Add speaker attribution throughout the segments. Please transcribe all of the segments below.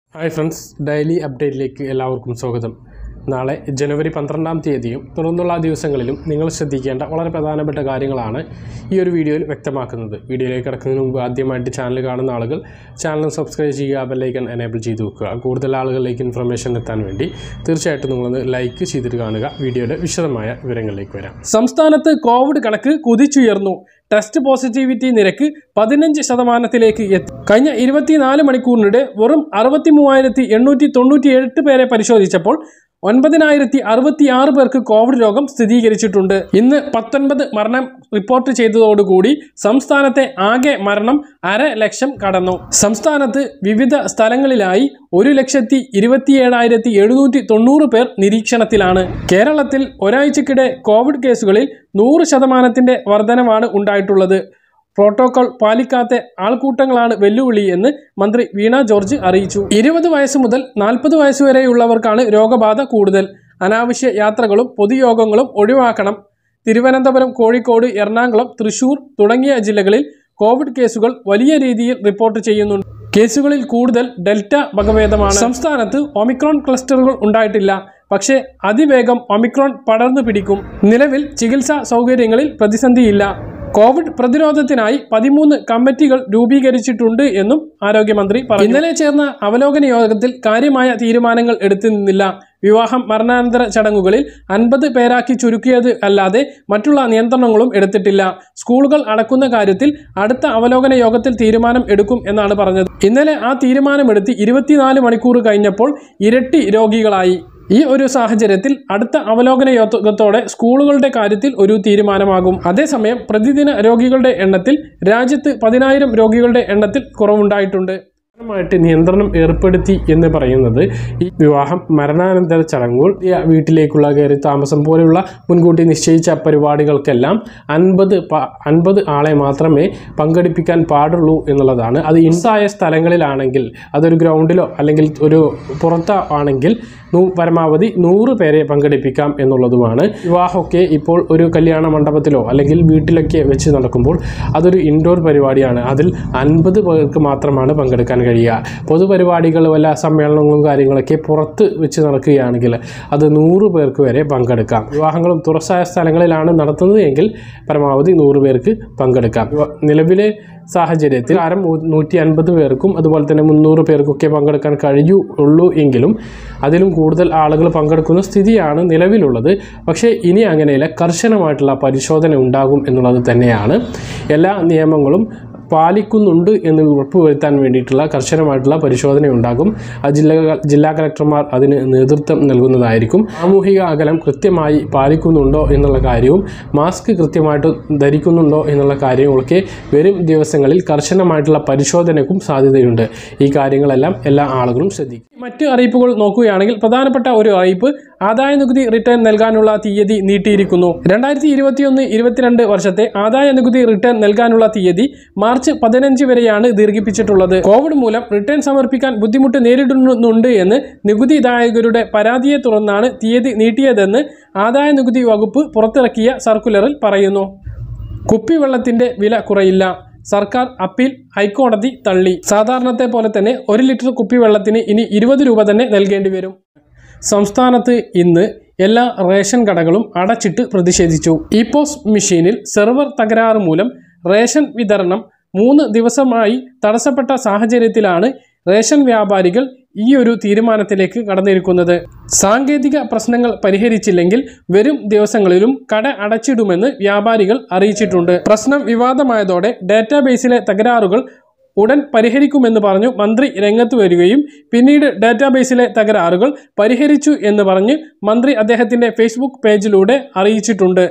Speaker 1: hi friends daily അപ്ഡേറ്റിലേക്ക് എല്ലാവർക്കും സ്വാഗതം നാളെ ജനുവരി പന്ത്രണ്ടാം തീയതിയും തുടർന്നുള്ള ദിവസങ്ങളിലും നിങ്ങൾ ശ്രദ്ധിക്കേണ്ട വളരെ പ്രധാനപ്പെട്ട കാര്യങ്ങളാണ് ഈ ഒരു വീഡിയോയിൽ വ്യക്തമാക്കുന്നത് വീഡിയോയിലേക്ക് കിടക്കുന്നതിന് മുമ്പ് ആദ്യമായിട്ട് ചാനൽ കാണുന്ന ആളുകൾ ചാനൽ സബ്സ്ക്രൈബ് ചെയ്യുക ബെല്ലൈക്കൺ എനേബിൾ ചെയ്ത് വെക്കുക കൂടുതൽ ആളുകളിലേക്ക് ഇൻഫർമേഷൻ എത്താൻ വേണ്ടി തീർച്ചയായിട്ടും നിങ്ങളൊന്ന് ലൈക്ക് ചെയ്തിട്ട് കാണുക വീഡിയോയുടെ വിശദമായ വിവരങ്ങളിലേക്ക് വരാം സംസ്ഥാനത്ത് കോവിഡ് കണക്ക് കുതിച്ചുയർന്നു ടെസ്റ്റ് പോസിറ്റിവിറ്റി നിരക്ക് പതിനഞ്ച് ശതമാനത്തിലേക്ക് എത്തി കഴിഞ്ഞ ഇരുപത്തിനാല് മണിക്കൂറിനിടെ വെറും അറുപത്തി മൂവായിരത്തി എണ്ണൂറ്റി തൊണ്ണൂറ്റി എട്ട് പേരെ പരിശോധിച്ചപ്പോൾ ഒൻപതിനായിരത്തി അറുപത്തി ആറ് പേർക്ക് കോവിഡ് രോഗം സ്ഥിരീകരിച്ചിട്ടുണ്ട് ഇന്ന് പത്തൊൻപത് മരണം റിപ്പോർട്ട് ചെയ്തതോടുകൂടി സംസ്ഥാനത്തെ ആകെ മരണം അര ലക്ഷം കടന്നു സംസ്ഥാനത്ത് വിവിധ സ്ഥലങ്ങളിലായി ഒരു ലക്ഷത്തി ഇരുപത്തിയേഴായിരത്തി എഴുന്നൂറ്റി തൊണ്ണൂറ് പേർ നിരീക്ഷണത്തിലാണ് കേരളത്തിൽ ഒരാഴ്ചക്കിടെ കോവിഡ് കേസുകളിൽ നൂറ് ശതമാനത്തിന്റെ വർധനവാണ് ഉണ്ടായിട്ടുള്ളത് പ്രോട്ടോകോൾ പാലിക്കാത്ത ആൾക്കൂട്ടങ്ങളാണ് വെല്ലുവിളി എന്ന് മന്ത്രി വീണ ജോർജ് അറിയിച്ചു ഇരുപത് വയസ്സ് മുതൽ നാൽപ്പത് വയസ്സ് വരെയുള്ളവർക്കാണ് രോഗബാധ കൂടുതൽ അനാവശ്യ യാത്രകളും പൊതുയോഗങ്ങളും ഒഴിവാക്കണം തിരുവനന്തപുരം കോഴിക്കോട് എറണാകുളം തൃശൂർ തുടങ്ങിയ ജില്ലകളിൽ കോവിഡ് കേസുകൾ വലിയ രീതിയിൽ റിപ്പോർട്ട് ചെയ്യുന്നുണ്ട് കേസുകളിൽ കൂടുതൽ ഡെൽറ്റ വകഭേദമാണ് സംസ്ഥാനത്ത് ഒമിക്രോൺ ക്ലസ്റ്ററുകൾ ഉണ്ടായിട്ടില്ല പക്ഷേ അതിവേഗം ഒമിക്രോൺ പടർന്നു പിടിക്കും നിലവിൽ ചികിത്സാ സൗകര്യങ്ങളിൽ പ്രതിസന്ധിയില്ല കോവിഡ് പ്രതിരോധത്തിനായി പതിമൂന്ന് കമ്മിറ്റികൾ രൂപീകരിച്ചിട്ടുണ്ട് എന്നും ആരോഗ്യമന്ത്രി പറഞ്ഞു ഇന്നലെ ചേർന്ന അവലോകന യോഗത്തിൽ കാര്യമായ തീരുമാനങ്ങൾ എടുത്തിരുന്നില്ല വിവാഹം മരണാനന്തര ചടങ്ങുകളിൽ അൻപത് പേരാക്കി ചുരുക്കിയത് അല്ലാതെ മറ്റുള്ള നിയന്ത്രണങ്ങളും എടുത്തിട്ടില്ല സ്കൂളുകൾ അടക്കുന്ന കാര്യത്തിൽ അടുത്ത അവലോകന യോഗത്തിൽ തീരുമാനം എടുക്കും എന്നാണ് പറഞ്ഞത് ഇന്നലെ ആ തീരുമാനമെടുത്ത് ഇരുപത്തിനാല് മണിക്കൂർ കഴിഞ്ഞപ്പോൾ ഇരട്ടി രോഗികളായി ഈ ഒരു സാഹചര്യത്തിൽ അടുത്ത അവലോകന യോഗത്തോടെ സ്കൂളുകളുടെ കാര്യത്തിൽ ഒരു തീരുമാനമാകും അതേസമയം പ്രതിദിന രോഗികളുടെ എണ്ണത്തിൽ രാജ്യത്ത് പതിനായിരം രോഗികളുടെ എണ്ണത്തിൽ കുറവുണ്ടായിട്ടുണ്ട് പ്രധാനമായിട്ട് നിയന്ത്രണം ഏർപ്പെടുത്തി എന്ന് പറയുന്നത് ഈ വിവാഹം മരണാനന്തര ചടങ്ങുകൾ ഈ വീട്ടിലേക്കുള്ള കയറി താമസം പോലെയുള്ള മുൻകൂട്ടി നിശ്ചയിച്ച പരിപാടികൾക്കെല്ലാം അൻപത് അൻപത് ആളെ മാത്രമേ പങ്കെടുപ്പിക്കാൻ പാടുള്ളൂ എന്നുള്ളതാണ് അത് ഇൻസായ സ്ഥലങ്ങളിലാണെങ്കിൽ അതൊരു ഗ്രൗണ്ടിലോ അല്ലെങ്കിൽ ഒരു പുറത്തോ ആണെങ്കിൽ നൂ- പരമാവധി നൂറ് പേരെ പങ്കെടുപ്പിക്കാം എന്നുള്ളതുമാണ് വിവാഹമൊക്കെ ഇപ്പോൾ ഒരു കല്യാണ മണ്ഡപത്തിലോ അല്ലെങ്കിൽ വീട്ടിലൊക്കെ വെച്ച് നടക്കുമ്പോൾ അതൊരു ഇൻഡോർ പരിപാടിയാണ് അതിൽ അൻപത് പേർക്ക് മാത്രമാണ് പങ്കെടുക്കാൻ കഴിയുക പൊതുപരിപാടികൾ വല്ല സമ്മേളനങ്ങളും കാര്യങ്ങളൊക്കെ പുറത്ത് വെച്ച് നടക്കുകയാണെങ്കിൽ അത് നൂറ് പേർക്ക് വരെ പങ്കെടുക്കാം വിവാഹങ്ങളും തുറസായ സ്ഥലങ്ങളിലാണ് നടത്തുന്നത് എങ്കിൽ പരമാവധി നൂറ് പേർക്ക് പങ്കെടുക്കാം വിവ- നിലവിലെ സാഹചര്യത്തിൽ ആരം നൂറ്റി അൻപത് പേർക്കും അതുപോലെ തന്നെ മുന്നൂറ് പേർക്കൊക്കെ പങ്കെടുക്കാൻ കഴിയൂ ഉള്ളൂ എങ്കിലും അതിലും കൂടുതൽ ആളുകൾ പങ്കെടുക്കുന്ന സ്ഥിതിയാണ് നിലവിലുള്ളത് പക്ഷേ ഇനി അങ്ങനെയല്ല കർശനമായിട്ടുള്ള പരിശോധന ഉണ്ടാകും എന്നുള്ളത് തന്നെയാണ് എല്ലാ നിയമങ്ങളും പാലിക്കുന്നുണ്ട് എന്ന് ഉറപ്പുവരുത്താൻ വേണ്ടിയിട്ടുള്ള കർശനമായിട്ടുള്ള പരിശോധന ഉണ്ടാകും ആ ജില്ലാ ജില്ലാ കളക്ടർമാർ അതിന് നേതൃത്വം നൽകുന്നതായിരിക്കും സാമൂഹിക അകലം കൃത്യമായി പാലിക്കുന്നുണ്ടോ എന്നുള്ള കാര്യവും മാസ്ക് കൃത്യമായിട്ട് ധരിക്കുന്നുണ്ടോ എന്നുള്ള കാര്യങ്ങളൊക്കെ വരും ദിവസങ്ങളിൽ കർശനമായിട്ടുള്ള പരിശോധനയ്ക്കും സാധ്യതയുണ്ട് ഈ കാര്യങ്ങളെല്ലാം എല്ലാ ആളുകളും ശ്രദ്ധിക്കും മറ്റ് അറിയിപ്പുകൾ നോക്കുകയാണെങ്കിൽ പ്രധാനപ്പെട്ട ഒരു അറിയിപ്പ് ആദായ നികുതി റിട്ടേൺ നൽകാനുള്ള തീയതി നീട്ടിയിരിക്കുന്നു രണ്ടായിരത്തി ഇരുപത്തിയൊന്ന് ഇരുപത്തിരണ്ട് വർഷത്തെ ആദായ നികുതി റിട്ടേൺ നൽകാനുള്ള തീയതി മാർച്ച് പതിനഞ്ച് വരെയാണ് ദീർഘിപ്പിച്ചിട്ടുള്ളത് കോവിഡ് മൂലം റിട്ടേൺ സമർപ്പിക്കാൻ ബുദ്ധിമുട്ട് നേരിടുന്നുണ്ട് എന്ന് നികുതിദായകരുടെ പരാതിയെ തുടർന്നാണ് തീയതി നീട്ടിയതെന്ന് ആദായ നികുതി വകുപ്പ് പുറത്തിറക്കിയ സർക്കുലറിൽ പറയുന്നു കുപ്പിവെള്ളത്തിന്റെ വില കുറയില്ല സർക്കാർ അപ്പീൽ ഹൈക്കോടതി തള്ളി സാധാരണത്തെ പോലെ തന്നെ ഒരു ലിറ്റർ കുപ്പിവെള്ളത്തിന് ഇനി ഇരുപത് രൂപ തന്നെ നൽകേണ്ടി വരും സംസ്ഥാനത്ത് ഇന്ന് എല്ലാ റേഷൻ കടകളും അടച്ചിട്ട് പ്രതിഷേധിച്ചു ഇ പോസ് മെഷീനിൽ സെർവർ തകരാറ് മൂലം റേഷൻ വിതരണം മൂന്ന് ദിവസമായി തടസ്സപ്പെട്ട സാഹചര്യത്തിലാണ് റേഷൻ വ്യാപാരികൾ ഈ ഒരു തീരുമാനത്തിലേക്ക് കടന്നിരിക്കുന്നത് സാങ്കേതിക പ്രശ്നങ്ങൾ പരിഹരിച്ചില്ലെങ്കിൽ വരും ദിവസങ്ങളിലും കട അടച്ചിടുമെന്ന് വ്യാപാരികൾ അറിയിച്ചിട്ടുണ്ട് പ്രശ്നം വിവാദമായതോടെ ഡാറ്റാബേസിലെ തകരാറുകൾ ഉടൻ പരിഹരിക്കുമെന്ന് പറഞ്ഞു മന്ത്രി രംഗത്ത് വരികയും പിന്നീട് ഡാറ്റാബേസിലെ തകരാറുകൾ പരിഹരിച്ചു എന്ന് പറഞ്ഞ് മന്ത്രി അദ്ദേഹത്തിൻ്റെ ഫേസ്ബുക്ക് പേജിലൂടെ അറിയിച്ചിട്ടുണ്ട്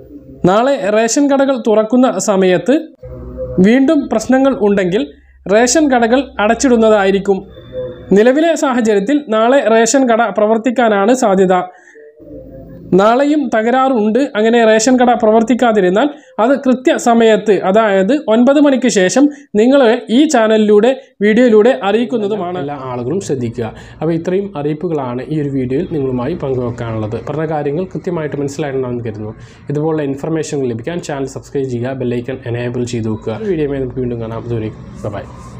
Speaker 1: നാളെ റേഷൻ കടകൾ തുറക്കുന്ന സമയത്ത് വീണ്ടും പ്രശ്നങ്ങൾ ഉണ്ടെങ്കിൽ റേഷൻ കടകൾ അടച്ചിടുന്നതായിരിക്കും നിലവിലെ സാഹചര്യത്തിൽ നാളെ റേഷൻ കട പ്രവർത്തിക്കാനാണ് സാധ്യത നാളെയും തകരാറുണ്ട് അങ്ങനെ റേഷൻ കട പ്രവർത്തിക്കാതിരുന്നാൽ അത് കൃത്യസമയത്ത് അതായത് ഒൻപത് മണിക്ക് ശേഷം നിങ്ങൾ ഈ ചാനലിലൂടെ വീഡിയോയിലൂടെ അറിയിക്കുന്നതുമാണ് എല്ലാ ആളുകളും ശ്രദ്ധിക്കുക അപ്പോൾ ഇത്രയും അറിയിപ്പുകളാണ് ഈ ഒരു വീഡിയോയിൽ നിങ്ങളുമായി പങ്കുവെക്കാനുള്ളത് പറഞ്ഞ കാര്യങ്ങൾ കൃത്യമായിട്ട് മനസ്സിലായിട്ടുണ്ടാകുമെന്ന് കരുതുന്നു ഇതുപോലുള്ള ഇൻഫർമേഷൻ ലഭിക്കാൻ ചാനൽ സബ്സ്ക്രൈബ് ചെയ്യുക ബെല്ലൈക്കൺ എനേബിൾ ചെയ്ത് വെക്കുക വീഡിയോ നമുക്ക് വീണ്ടും കാണാം ദൂരേക്കും ബൈ